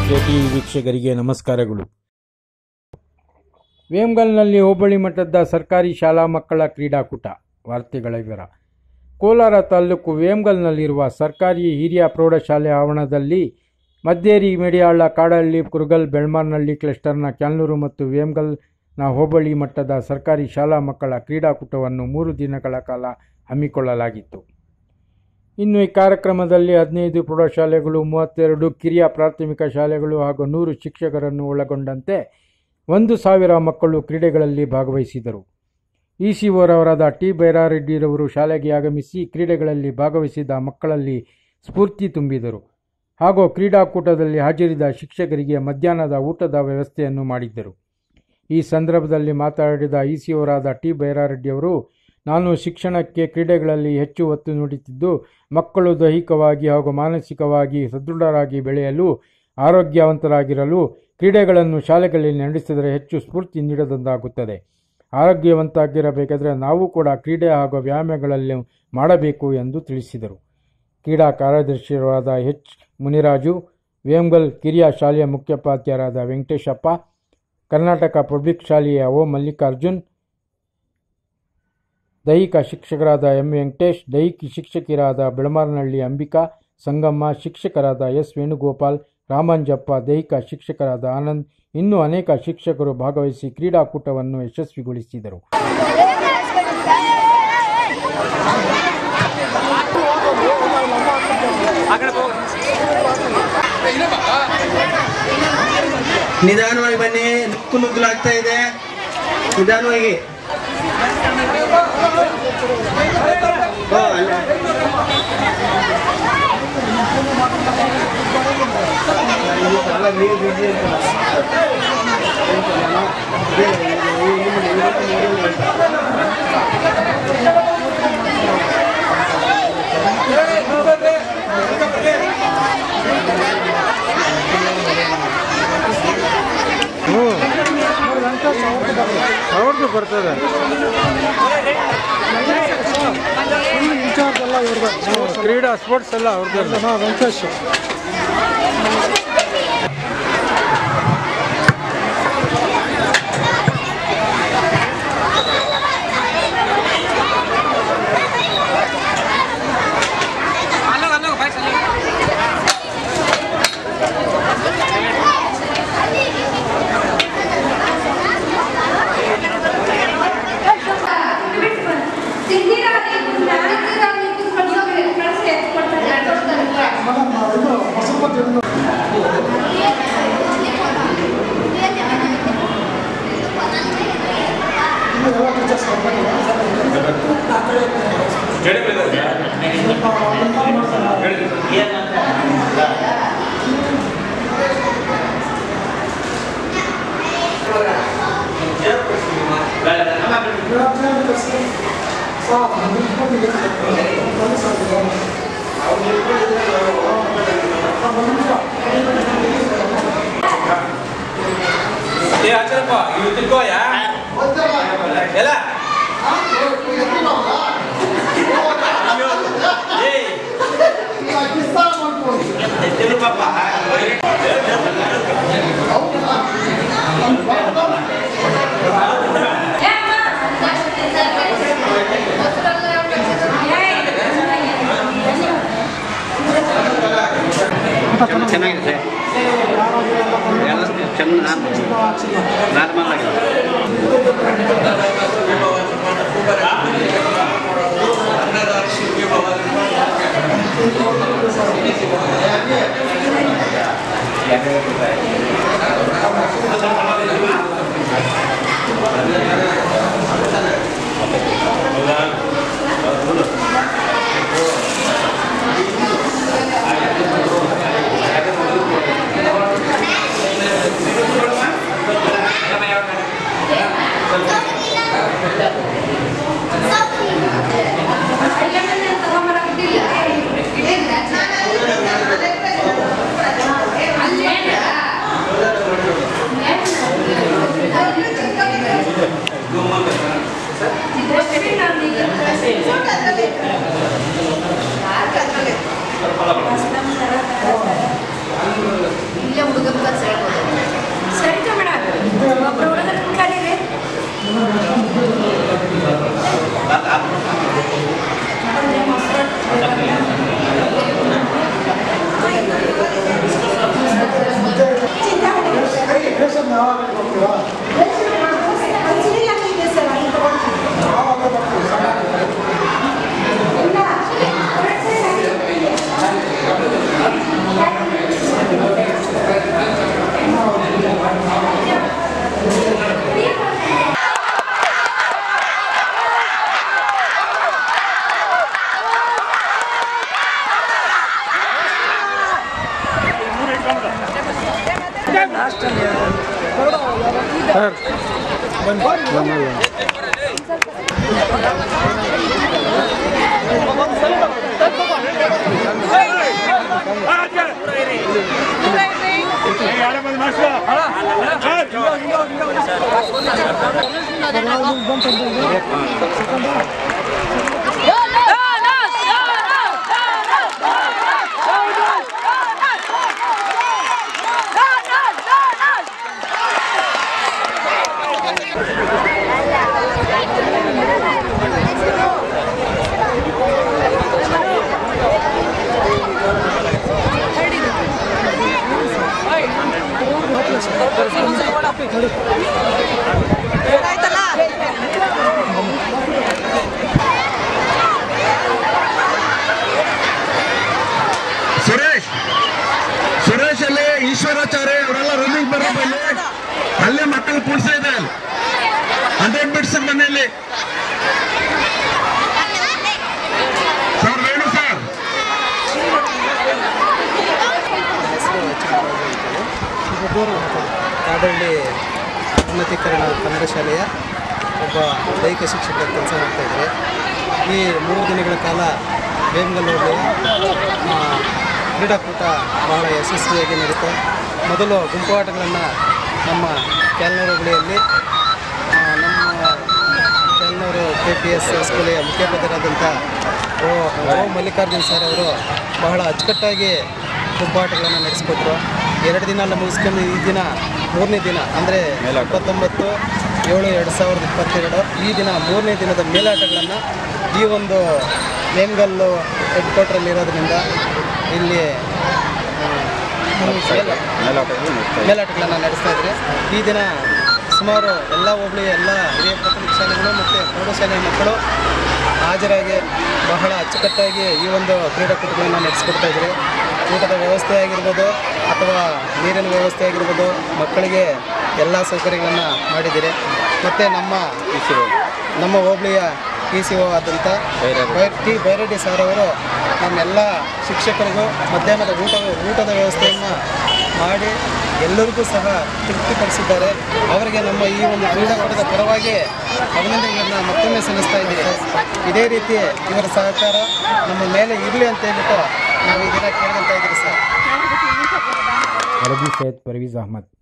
TV ವೀಕ್ಷಕರಿಗೆ ನಮಸ್ಕಾರಗಳು ವೇಮ್ಗಲ್ನಲ್ಲಿ ಹೋಬಳಿ ಮಟ್ಟದ ಸರ್ಕಾರಿ ಶಾಲಾ ಮಕ್ಕಳ ಕ್ರೀಡಾಕೂಟ ವಾರ್ತೆಗಳ ವಿವರ ಕೋಲಾರ ತಾಲೂಕು ವೇಮ್ಗಲ್ನಲ್ಲಿರುವ ಸರ್ಕಾರಿ ಹಿರಿಯ ಪ್ರೌಢಶಾಲೆ ಆವರಣದಲ್ಲಿ ಮದ್ದೇರಿ ಮೆಡಿಯಾಳ ಕಾಡಹಳ್ಳಿ ಕುರುಗಲ್ ಬೆಳ್ಮಾರ್ನಹಳ್ಳಿ ಕ್ಲಸ್ಟರ್ನ ಕ್ಯಾಲ್ನೂರು ಮತ್ತು ವೇಮ್ಗಲ್ನ ಹೋಬಳಿ ಮಟ್ಟದ ಸರ್ಕಾರಿ ಶಾಲಾ ಮಕ್ಕಳ ಕ್ರೀಡಾಕೂಟವನ್ನು ಮೂರು ದಿನಗಳ ಕಾಲ ಹಮ್ಮಿಕೊಳ್ಳಲಾಗಿತ್ತು ಇನ್ನು ಈ ಕಾರ್ಯಕ್ರಮದಲ್ಲಿ ಹದಿನೈದು ಪ್ರೌಢಶಾಲೆಗಳು ಮೂವತ್ತೆರಡು ಕಿರಿಯ ಪ್ರಾಥಮಿಕ ಶಾಲೆಗಳು ಹಾಗೂ ನೂರು ಶಿಕ್ಷಕರನ್ನು ಒಳಗೊಂಡಂತೆ ಒಂದು ಸಾವಿರ ಮಕ್ಕಳು ಕ್ರೀಡೆಗಳಲ್ಲಿ ಭಾಗವಹಿಸಿದರು ಇಸಿಒರವರಾದ ಟಿ ಬೈರಾರೆಡ್ಡಿರವರು ಶಾಲೆಗೆ ಆಗಮಿಸಿ ಕ್ರೀಡೆಗಳಲ್ಲಿ ಭಾಗವಹಿಸಿದ ಮಕ್ಕಳಲ್ಲಿ ಸ್ಫೂರ್ತಿ ತುಂಬಿದರು ಹಾಗೂ ಕ್ರೀಡಾಕೂಟದಲ್ಲಿ ಹಾಜರಿದ್ದ ಶಿಕ್ಷಕರಿಗೆ ಮಧ್ಯಾಹ್ನದ ಊಟದ ವ್ಯವಸ್ಥೆಯನ್ನು ಮಾಡಿದ್ದರು ಈ ಸಂದರ್ಭದಲ್ಲಿ ಮಾತನಾಡಿದ ಇಸಿಒರಾದ ಟಿ ಬೈರಾರೆಡ್ಡಿಯವರು ನಾನು ಶಿಕ್ಷಣಕ್ಕೆ ಕ್ರೀಡೆಗಳಲ್ಲಿ ಹೆಚ್ಚು ಒತ್ತು ನೀಡುತ್ತಿದ್ದು ಮಕ್ಕಳು ದೈಹಿಕವಾಗಿ ಹಾಗೂ ಮಾನಸಿಕವಾಗಿ ಸದೃಢರಾಗಿ ಬೆಳೆಯಲು ಆರೋಗ್ಯವಂತರಾಗಿರಲು ಕ್ರೀಡೆಗಳನ್ನು ಶಾಲೆಗಳಲ್ಲಿ ನಡೆಸಿದರೆ ಹೆಚ್ಚು ಸ್ಫೂರ್ತಿ ನೀಡದಂತಾಗುತ್ತದೆ ಆರೋಗ್ಯವಂತಾಗಿರಬೇಕಾದರೆ ನಾವು ಕೂಡ ಕ್ರೀಡೆ ಹಾಗೂ ವ್ಯಾಯಾಮಗಳಲ್ಲಿ ಮಾಡಬೇಕು ಎಂದು ತಿಳಿಸಿದರು ಕ್ರೀಡಾ ಕಾರ್ಯದರ್ಶಿಯಾದ ಎಚ್ ಮುನಿರಾಜು ವೇಮ್ಗಲ್ ಕಿರಿಯ ಶಾಲೆಯ ಮುಖ್ಯೋಪಾಧ್ಯಾಯರಾದ ವೆಂಕಟೇಶಪ್ಪ ಕರ್ನಾಟಕ ಪಬ್ಲಿಕ್ ಶಾಲೆಯ ಓ ಮಲ್ಲಿಕಾರ್ಜುನ್ ದೈಹಿಕ ಶಿಕ್ಷಕರಾದ ಎಂ ವೆಂಕಟೇಶ್ ದೈಹಿಕ ಶಿಕ್ಷಕಿಯರಾದ ಬೆಳಮಾರನಹಳ್ಳಿ ಅಂಬಿಕಾ ಸಂಗಮ್ಮ ಶಿಕ್ಷಕರಾದ ಎಸ್ ವೇಣುಗೋಪಾಲ್ ರಾಮಂಜಪ್ಪ ದೈಹಿಕ ಶಿಕ್ಷಕರಾದ ಆನಂದ್ ಇನ್ನೂ ಅನೇಕ ಶಿಕ್ಷಕರು ಭಾಗವಹಿಸಿ ಕ್ರೀಡಾಕೂಟವನ್ನು ಯಶಸ್ವಿಗೊಳಿಸಿದರು ನಿಧಾನವಾಗಿ ಬನ್ನಿ ನುಕ್ಕು ನುಗ್ಗಲಾಗ್ತಾ ಇದೆ ನಿಧಾನವಾಗಿ ಓ, ಅಲ್ಲ. ಅಲ್ಲ, ನೀವು busy ಇರ್ತೀರ. ಅವ್ರದ್ದು ಬರ್ತದೆ ಕ್ರೀಡಾ ಸ್ಪೋರ್ಟ್ಸ್ ಎಲ್ಲ ಅವ್ರದ್ದು ವೆಂಕಟೇಶ್ ಏ ಆಚಾರಪ್ಪ ಇವು ತಿಳ್ಕೋಯ ಎಲ್ಲ ಏಯ್ ತಿಳ್ಕೊ ಪಾಪ ಚೆನ್ನಾಗಿದೆ ಎಲ್ಲ ಚೆನ್ನಾಗಿ ನಾರ್ಮಲ್ ಆಗಿದೆ ಅಲ್ಲಿ ಸುರೇಶ್ ಸುರೇಶ್ ಅಲ್ಲಿ ಈಶ್ವರಾಚಾರ್ಯ ಅವರೆಲ್ಲ ರನ್ನಿಂಗ್ ಬರೋದು ಇಲ್ಲಿ ಅಲ್ಲೇ ಮಕ್ಕಳು ಕೂಡ್ಸ್ತಾ ಇದೆ ಹಂಡ್ರೆಡ್ ಬಿಟ್ಸ್ ಮನೆಯಲ್ಲಿ ಸರ್ ವೇಣು ಸರ್ ಕಾಡಹಳ್ಳಿ ಉನ್ನತೀಕರಣ ಕನ್ನಡ ಶಾಲೆಯ ಒಬ್ಬ ದೈಹಿಕ ಶಿಕ್ಷಕರ ಕೆಲಸ ಮಾಡ್ತಾ ಇದ್ದಾರೆ ಈ ಮೂರು ದಿನಗಳ ಕಾಲ ಬೇಮಗಲ್ ಹೋಬಳಿಯ ಆ, ಕ್ರೀಡಾಕೂಟ ಬಹಳ ಯಶಸ್ವಿಯಾಗಿ ನಡೀತು ಮೊದಲು ಗುಂಪು ಆಟಗಳನ್ನು ನಮ್ಮ ಕ್ಯಾಲ್ನೂರು ಹೋಬಳಿಯಲ್ಲಿ ಆ, ನಮ್ಮ ಕ್ಯಾಲ್ನೂರು ಕೆ ಪಿ ಎಸ್ ಸ್ಕೂಲಿನ ಮುಖ್ಯೋಪಾಧ್ಯಾಯರಾದಂಥ ಓ ಓ ಮಲ್ಲಿಕಾರ್ಜುನ್ ಸರ್ ಅವರು ಬಹಳ ಅಚ್ಚುಕಟ್ಟಾಗಿ ಗುಂಪಾಟಗಳನ್ನು ನಡೆಸಿಕೊಟ್ರು ಎರಡು ದಿನ ಎಲ್ಲ ಮುಗಿಸ್ಕೊಂಡು ಈ ದಿನ ಮೂರನೇ ದಿನ ಅಂದರೆ ಇಪ್ಪತ್ತೊಂಬತ್ತು ಏಳು ಎರಡು ಸಾವಿರದ ಇಪ್ಪತ್ತೆರಡು ಈ ದಿನ ಮೂರನೇ ದಿನದ ಮೇಲಾಟಗಳನ್ನು ಈ ಒಂದು ನೇಮ್ಗಲ್ಲು ಹೆಡ್ ಕ್ವಾರ್ಟ್ರಲ್ಲಿ ಇರೋದ್ರಿಂದ ಇಲ್ಲಿ ಆ, ಮೇಲಾಟಗಳನ್ನು ನಡೆಸ್ತಾ ಇದ್ದಾರೆ ಈ ದಿನ ಸುಮಾರು ಎಲ್ಲ ಹೋಬಳಿ ಎಲ್ಲ ಹಿರಿಯ ಪ್ರಾಥಮಿಕ ಶಾಲೆಗಳು ಮತ್ತು ಪ್ರೌಢಶಾಲೆಯ ಮಕ್ಕಳು ಹಾಜರಾಗಿ ಬಹಳ ಅಚ್ಚುಕಟ್ಟಾಗಿ ಈ ಒಂದು ಕ್ರೀಡಾಕೂಟಗಳನ್ನು ನಡೆಸ್ಕೊಡ್ತಾ ಇದ್ದಾರೆ ಊಟದ ವ್ಯವಸ್ಥೆ ಆಗಿರ್ಬೋದು ಅಥವಾ ನೀರಿನ ವ್ಯವಸ್ಥೆ ಆಗಿರ್ಬೋದು ಮಕ್ಕಳಿಗೆ ಎಲ್ಲ ಸೌಕರ್ಯಗಳನ್ನು ಮಾಡಿದ್ದೀರಿ ಮತ್ತು ನಮ್ಮ ನಮ್ಮ ಹೋಬಳಿಯ ಪಿ ಸಿ ಒ ಆದಂಥ ಬೈ- ಟಿ ಬೈರೆಡ್ಡಿ ಸರ್ ಅವರು ನಮ್ಮೆಲ್ಲ ಶಿಕ್ಷಕರಿಗೂ ಮಧ್ಯಾಹ್ನದ ಊಟ ಊಟದ ವ್ಯವಸ್ಥೆಯನ್ನು ಮಾಡಿ ಎಲ್ಲರಿಗೂ ಸಹ ತೃಪ್ತಿಪಡಿಸಿದ್ದಾರೆ ಅವರಿಗೆ ನಮ್ಮ ಈ ಒಂದು ಕ್ರೀಡಾಕೂಟದ ಪರವಾಗಿ ಅಭಿನಂದನೆಗಳನ್ನು ಮತ್ತೊಮ್ಮೆ ಸಲ್ಲಿಸ್ತಾ ಇದ್ದೀವಿ ಇದೇ ರೀತಿ ಇವರ ಸಹಕಾರ ನಮ್ಮ ಮೇಲೆ ಇರಲಿ ಅಂತ ಹೇಳ್ಬಿಟ್ಟು ನಾವು ಈ ದಿನ ಕೇಳ್ಕೊತಾ ಇದ್ದೀವಿ ಸರ್ ವರದಿ ಸೈಯದ್ ಪರ್ವೀಜ್ ಅಹಮದ್